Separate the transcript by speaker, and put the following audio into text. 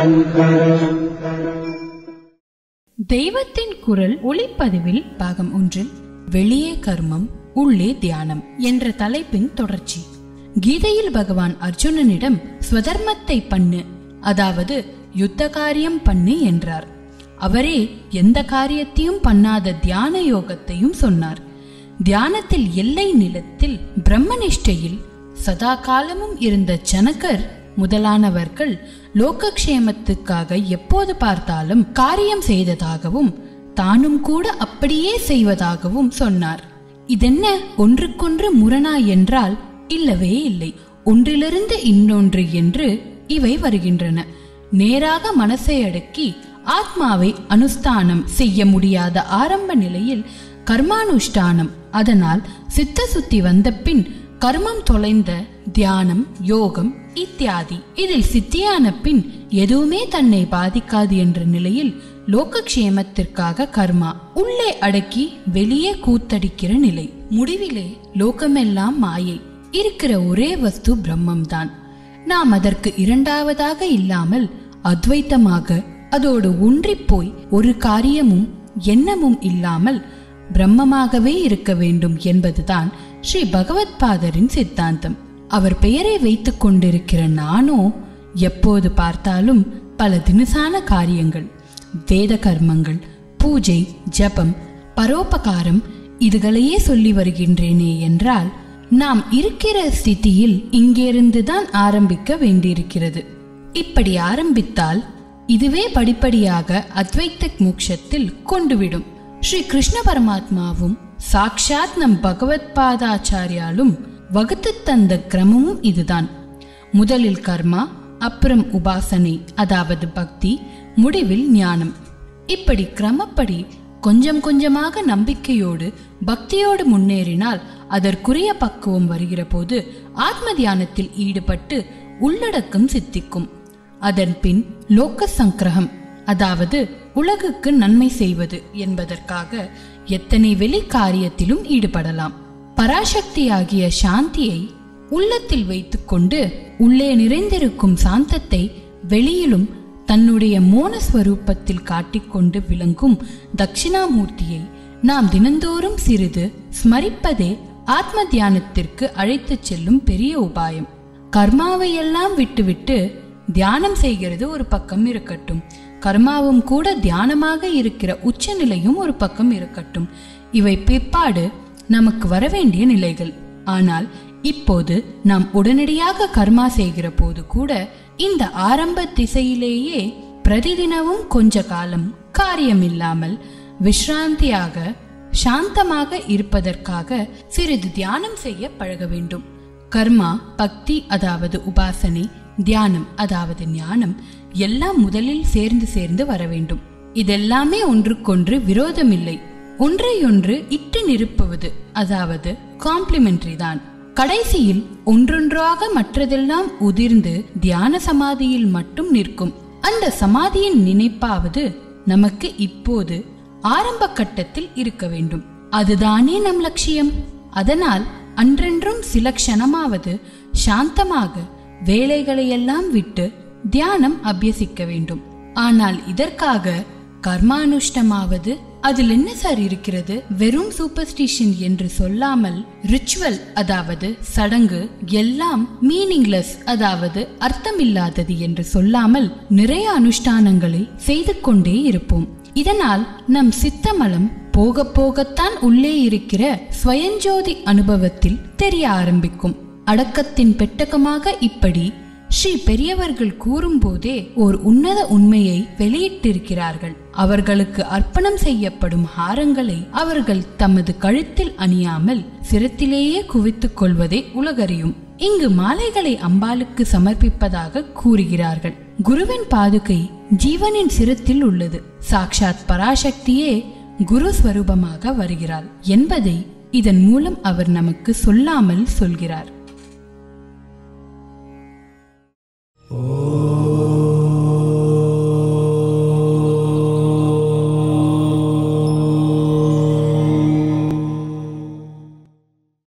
Speaker 1: தெய்வத்தின் குரல் ஒளிப்பதிவில் பாகம் ஒன்றில் வெளியே கர்மம் உள்ளே தியானம் என்ற தலைப்பின் தொடர்ச்சி கீதையில் பகவான் அர்ஜுனனிடம் ஸ்வதர்மத்தை பண்ணு அதாவது யுத்த காரியம் பண்ணு என்றார் அவரே எந்த காரியத்தையும் பண்ணாத தியான யோகத்தையும் சொன்னார் தியானத்தில் எல்லை நிலத்தில் பிரம்மனிஷ்டையில் சதா காலமும் இருந்த ஜனகர் முதலானவர்கள் லோகக்ஷேமத்துக்காக எப்போது பார்த்தாலும் காரியம் செய்ததாகவும் தானும் கூட அப்படியே செய்வதாகவும் சொன்னார் இதென்ன ஒன்றுக்கொன்று முரணா என்றால் இல்லவே இல்லை ஒன்றிலிருந்து இன்னொன்று என்று இவை வருகின்றன நேராக மனசை அடக்கி ஆத்மாவை அனுஷ்டானம் செய்ய முடியாத ஆரம்ப நிலையில் கர்மானுஷ்டானம் அதனால் சித்த சுத்தி வந்த பின் கர்மம் தொலைந்த தியானம் யோகம் இத்தியாதி இதில் சித்தியான பின் எதுவுமே தன்னை பாதிக்காது என்ற நிலையில் லோகக்ஷேமத்திற்காக கர்மா உள்ளே அடக்கி வெளியே கூத்தடிக்கிற நிலை முடிவிலே லோகமெல்லாம் மாயை இருக்கிற ஒரே வஸ்து பிரம்மம்தான் நாம் அதற்கு இரண்டாவதாக இல்லாமல் அத்வைத்தமாக அதோடு ஒன்றிப் போய் ஒரு காரியமும் எண்ணமும் இல்லாமல் பிரம்மமாகவே இருக்க வேண்டும் என்பதுதான் ஸ்ரீ பகவத் பாதரின் சித்தாந்தம் அவர் பெயரை வைத்துக் கொண்டிருக்கிற நானோ எப்போது பார்த்தாலும் பல தினுசான காரியங்கள் வேத கர்மங்கள் பூஜை ஜபம் பரோபகாரம் இதுகளையே சொல்லி வருகின்றேனே என்றால் நாம் இருக்கிற ஸ்திதியில் இங்கிருந்துதான் ஆரம்பிக்க வேண்டியிருக்கிறது இப்படி ஆரம்பித்தால் இதுவே படிப்படியாக அத்வைத்த மோட்சத்தில் கொண்டுவிடும் ஸ்ரீ கிருஷ்ண பரமாத்மாவும் சாக்ஷாத் நம் பகவத் பாதாச்சாரியாலும் வகுத்து தந்த கிரமமும் இதுதான் முதலில் கர்மா அப்புறம் உபாசனை அதாவது பக்தி முடிவில் ஞானம் இப்படி கிரமப்படி கொஞ்சம் கொஞ்சமாக நம்பிக்கையோடு பக்தியோடு முன்னேறினால் அதற்குரிய பக்குவம் வருகிற போது ஆத்ம தியானத்தில் ஈடுபட்டு உள்ளடக்கம் சித்திக்கும் அதன் பின் லோக சங்கிரகம் அதாவது உலகுக்கு நன்மை செய்வது என்பதற்காக எத்தனை வெளி காரியத்திலும் ஈடுபடலாம் பராசக்தியாகிய சாந்தியை உள்ளத்தில் வைத்துக்கொண்டு உள்ளே நிறைந்திருக்கும் சாந்தத்தை வெளியிலும் தன்னுடைய மோனஸ்வரூபத்தில் காட்டிக்கொண்டு விளங்கும் தட்சிணாமூர்த்தியை நாம் தினந்தோறும் சிறிது ஸ்மரிப்பதே ஆத்ம தியானத்திற்கு அழைத்துச் செல்லும் பெரிய உபாயம் கர்மாவையெல்லாம் விட்டுவிட்டு தியானம் செய்கிறது ஒரு பக்கம் இருக்கட்டும் கர்மாவும் கூட தியானமாக இருக்கிற உச்ச நிலையும் ஒரு பக்கம் இருக்கட்டும் இவை பிற்பாடு நமக்கு வரவேண்டிய நிலைகள் ஆனால் இப்போது நாம் உடனடியாக கர்மா செய்கிற போது கூட இந்த ஆரம்ப திசையிலேயே பிரதிதினமும் கொஞ்ச காலம் காரியமில்லாமல் விஸ்ராந்தியாக சாந்தமாக இருப்பதற்காக சிறிது தியானம் செய்ய பழக வேண்டும் கர்மா பக்தி அதாவது உபாசனை தியானம் அதாவது ஞானம் எல்லாம் முதலில் சேர்ந்து சேர்ந்து வர வேண்டும் இதெல்லாமே ஒன்றுக்கொன்று விரோதமில்லை ஒன்றையொன்று இட்டு நிரப்புவது அதாவது காம்ப்ளிமெண்டரி தான் கடைசியில் ஒன்றொன்றாக மற்றதெல்லாம் உதிர்ந்து தியான சமாதியில் மட்டும் நிற்கும் அந்த சமாதியின் நினைப்பாவது நமக்கு இப்போது ஆரம்ப கட்டத்தில் இருக்க வேண்டும் அதுதானே நம் லட்சியம் அதனால் அன்றென்றும் சில க்ஷணமாவது சாந்தமாக வேலைகளையெல்லாம் விட்டு தியானம் அபியசிக்க வேண்டும் ஆனால் இதற்காக கர்மானுஷ்டமாவது அதில் என்ன சார் இருக்கிறது வெறும் சூப்பர்ஸ்டிஷன் என்று சொல்லாமல் ரிச்சுவல் அதாவது சடங்கு எல்லாம் மீனிங்லெஸ் அதாவது அர்த்தமில்லாதது என்று சொல்லாமல் நிறைய அனுஷ்டானங்களை செய்து கொண்டே இருப்போம் இதனால் நம் சித்தமலம் போக போகத்தான் உள்ளே இருக்கிற ஸ்வயஞ்சோதி அனுபவத்தில் தெரிய ஆரம்பிக்கும் அடக்கத்தின் பெட்டகமாக இப்படி ஸ்ரீ பெரியவர்கள் கூறும்போதே ஓர் உன்னத உண்மையை வெளியிட்டிருக்கிறார்கள் அவர்களுக்கு அர்ப்பணம் செய்யப்படும் ஹாரங்களை அவர்கள் தமது கழுத்தில் அணியாமல் சிரத்திலேயே குவித்துக் கொள்வதை உலகறியும் இங்கு மாலைகளை அம்பாளுக்கு சமர்ப்பிப்பதாக கூறுகிறார்கள் குருவின் பாதுகை ஜீவனின் சிரத்தில் உள்ளது சாக்ஷாத் பராசக்தியே குரு ஸ்வரூபமாக வருகிறாள் என்பதை இதன் மூலம் அவர் நமக்கு சொல்லாமல் சொல்கிறார்
Speaker 2: ஓ